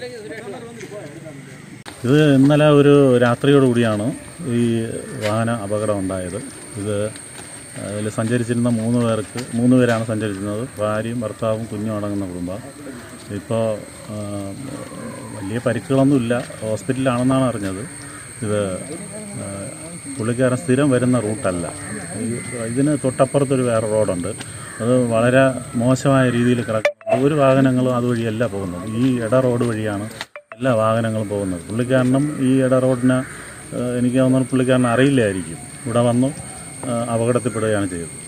ഇത് ഇന്നലെ ഒരു രാത്രിയോടുകൂടിയാണ് ഈ വാഹന അപകടം ഉണ്ടായത് ഇത് അതിൽ സഞ്ചരിച്ചിരുന്ന മൂന്ന് പേർക്ക് മൂന്ന് പേരാണ് സഞ്ചരിച്ചിരുന്നത് ഭാര്യയും ഭർത്താവും കുഞ്ഞും അടങ്ങുന്ന കുടുംബം ഇപ്പോൾ ആ, വലിയ പരിക്കുകളൊന്നുമില്ല ഹോസ്പിറ്റലിലാണെന്നാണ് അറിഞ്ഞത് ഇത് ആ, പുള്ളിക്കാരൻ സ്ഥിരം വരുന്ന റൂട്ടല്ല ഈ- ഇതിന് തൊട്ടപ്പുറത്തൊരു വേറെ റോഡുണ്ട് അത് വളരെ മോശമായ രീതിയിൽ കിടക്കുന്നത് ഒരു വാഹനങ്ങളും അതുവഴിയല്ല പോകുന്നത് ഈ ഇട റോഡ് വഴിയാണ് എല്ലാ വാഹനങ്ങളും പോകുന്നത് പുള്ളിക്കാരനും ഈ ഇട റോഡിന് ഏഹ്, എനിക്ക് തോന്നുന്നു പുള്ളിക്കാരന് അറിയില്ലായിരിക്കും ഇവിടെ വന്നു ഏഹ്, അപകടത്തിൽപ്പെടുകയാണ് ചെയ്തത്